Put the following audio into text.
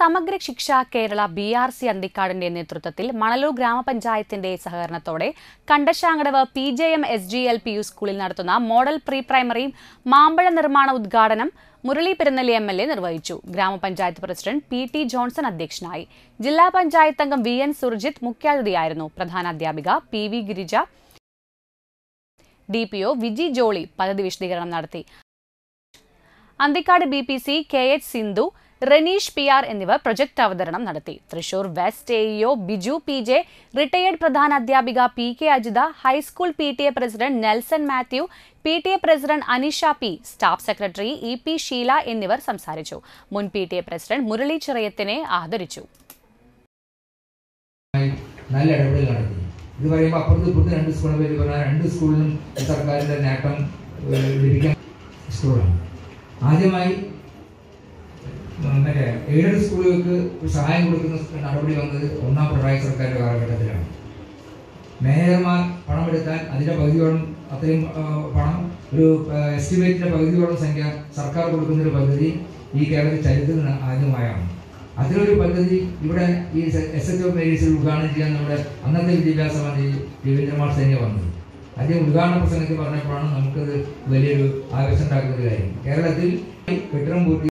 സമഗ്ര Shiksha Kerala B R C അന്തിക്കാടിന്റെ നേതൃത്വത്തിൽ മണലൂർ ഗ്രാമപഞ്ചായത്തിന്റെ സഹകരണത്തോടെ Kandassankadavu P J M S G L P U സ്കൂളിൽ നടത്തുന്ന മോഡൽ പ്രീ പ്രൈമറി മാമ്പഴ നിർമ്മാണ ഉദ്ഘാടനം Murali Perunnelli M L A നിർവഹിച്ചു ഗ്രാമപഞ്ചായത്ത് പ്രസിഡന്റ് പി ടി ജോൺസൺ അധ്യക്ഷനായി ജില്ലാ പഞ്ചായത്ത് അംഗം വി എൻ സുർജിത്ത് മുഖ്യാതിഥിയായിരുന്നു പ്രധാനാധ്യാപിക P V Girija D P O Viji Jolly പദ്ധതി വിശദീകരണം നടത്തി Anthikkad B P C K H Sindhu Ranish P R എന്നിവർ പ്രൊജക്ട് അവതരണം നടത്തി Thrissur west A EO Biju P J retired പ്രധാന അധ്യാപിക P K Ajitha high school P T A president Nelson Mathew P T A president Anisha P staff secretary E P Sheela എന്നിവർ സംസാരിച്ചു മുൻ P T A president Murali ചിറയത്തിനെ ആദരിച്ചു നല്ല ഇടപെടൽ നടത്തി ഇത് പറയുമ്പോൾ അപ്പുറത്ത് ഇപ്പുറത്ത് രണ്ട് സ്കൂളിനെ പറ്റി പറഞ്ഞാൽ രണ്ട് സ്കൂളിലും സർക്കാരിൻ്റെ നേട്ടം ഏഹ്, ലഭിക്കാൻ സ്കൂളാണ് ആദ്യമായി ഉം, മറ്റേ എയ്ഡഡ് സ്കൂളുകൾക്ക് സഹായം കൊടുക്കുന്ന നടപടി വന്നത് ഒന്നാം പിണറായി സർക്കാരിൻ്റെ കാലഘട്ടത്തിലാണ് മേയർമാർ പണമെടുത്താൽ അതിൻ്റെ പകുതിയോളം അത്രയും ആ, പണം ഒരു എസ്റ്റിമേറ്റിൻ്റെ പകുതിയോളം സംഖ്യ സർക്കാർ കൊടുക്കുന്ന ഒരു പദ്ധതി ഈ കേരളത്തിൽ ചരിത്രത്തിൽ ആദ്യമായാണ് അതിലൊരു പദ്ധതി ഇവിടെ ഈ എസ് എച്ച് ഒ മേരീസിൽ ഉദ്ഘാടനം ചെയ്യാൻ നമ്മുടെ അന്നത്തെ വിദ്യാഭ്യാസ മന്ത്രി രവീന്ദ്രനാഥ് സേനിയ വന്നത് അദ്ദേഹം ഉദ്ഘാടന പ്രസംഗത്തിൽ പറഞ്ഞപ്പോഴാണ് നമുക്കത് വലിയൊരു ആവേശം ഉണ്ടാക്കുന്ന ഒരു കാര്യം കേരളത്തിൽ കെട്ടിടം പൂർത്തി